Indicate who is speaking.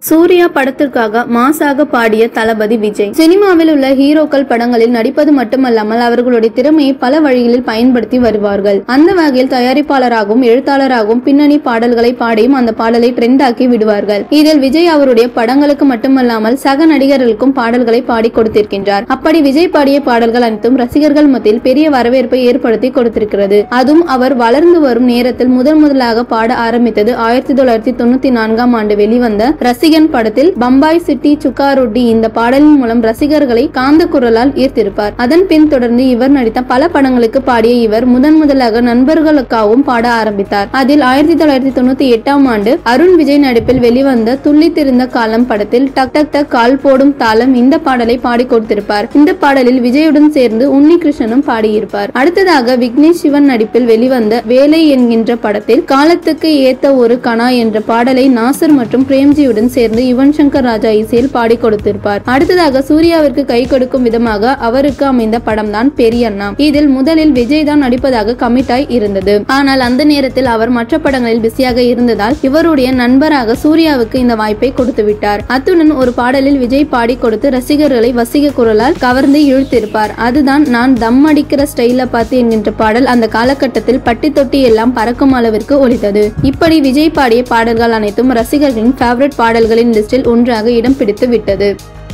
Speaker 1: சூர்யா படத்திற்காக மாசாக பாடிய தளபதி விஜய் சினிமாவில் உள்ள ஹீரோக்கள் படங்களில் நடிப்பது மட்டுமல்லாமல் அவர்களுடைய திறமையை பல வழிகளில் பயன்படுத்தி வருவார்கள் அந்த வகையில் தயாரிப்பாளராகவும் எழுத்தாளராகவும் பின்னணி பாடல்களை பாடியும் அந்த பாடலை ட்ரெண்ட் ஆக்கி விடுவார்கள் இதில் விஜய் அவருடைய படங்களுக்கு மட்டுமல்லாமல் சக நடிகர்களுக்கும் பாடல்களை பாடி கொடுத்திருக்கின்றார் அப்படி விஜய் பாடிய பாடல்கள் அனைத்தும் ரசிகர்கள் மத்தியில் பெரிய வரவேற்பை ஏற்படுத்தி கொடுத்திருக்கிறது அதுவும் அவர் வளர்ந்து வரும் நேரத்தில் முதன் முதலாக பாட ஆரம்பித்தது ஆயிரத்தி தொள்ளாயிரத்தி தொண்ணூத்தி நான்காம் ஆண்டு வெளிவந்த ரசிகன் படத்தில் பம்பாய் சிட்டி சுக்காரொட்டி இந்த பாடலின் மூலம் ரசிகர்களை காந்த குரலால் ஈர்த்திருப்பார் அதன் பின் தொடர்ந்து இவர் நடித்த பல படங்களுக்கு பாடிய இவர் முதன் முதலாக நண்பர்களுக்காகவும் பாட ஆரம்பித்தார் அதில் ஆயிரத்தி தொள்ளாயிரத்தி தொண்ணூத்தி எட்டாம் ஆண்டு அருண் விஜய் நடிப்பில் வெளிவந்த துள்ளித்திருந்த காலம் படத்தில் டக் டக் டக் கால் போடும் தாளம் இந்த பாடலை பாடி கொடுத்திருப்பார் இந்த பாடலில் விஜயுடன் சேர்ந்து உன்னிகிருஷ்ணனும் பாடியிருப்பார் அடுத்ததாக விக்னேஷ் சிவன் நடிப்பில் வெளிவந்த வேலை என்கின்ற படத்தில் காலத்துக்கு ஏத்த ஒரு கனா என்ற பாடலை நாசர் மற்றும் பிரேம்ஜியுடன் சேர்ந்து யுவன் சங்கர் ராஜா இசையில் பாடி கொடுத்திருப்பார் அடுத்ததாக சூர்யாவிற்கு கை கொடுக்கும் விதமாக அவருக்கு அமைந்த படம்தான் பெரியண்ணா இதில் முதலில் விஜய் தான் நடிப்பதாக கமிட்டாய் இருந்தது ஆனால் அந்த நேரத்தில் அவர் மற்ற படங்களில் பிஸியாக இருந்ததால் இவருடைய நண்பராக சூர்யாவுக்கு இந்த வாய்ப்பை கொடுத்து விட்டார் அத்துடன் ஒரு பாடலில் விஜய் பாடி கொடுத்து ரசிகர்களை வசீக குரலால் கவர்ந்து இழுத்திருப்பார் அதுதான் நான் தம் அடிக்கிற ஸ்டைல பார்த்து என்கின்ற பாடல் அந்த காலகட்டத்தில் பட்டி தொட்டி எல்லாம் பறக்கும் அளவிற்கு ஒலித்தது இப்படி விஜய் பாடிய பாடல்கள் அனைத்தும் ரசிகர்களின் ஃபேவரட் பாடல்களின் லிஸ்டில் ஒன்றாக இடம் பிடித்து விட்டது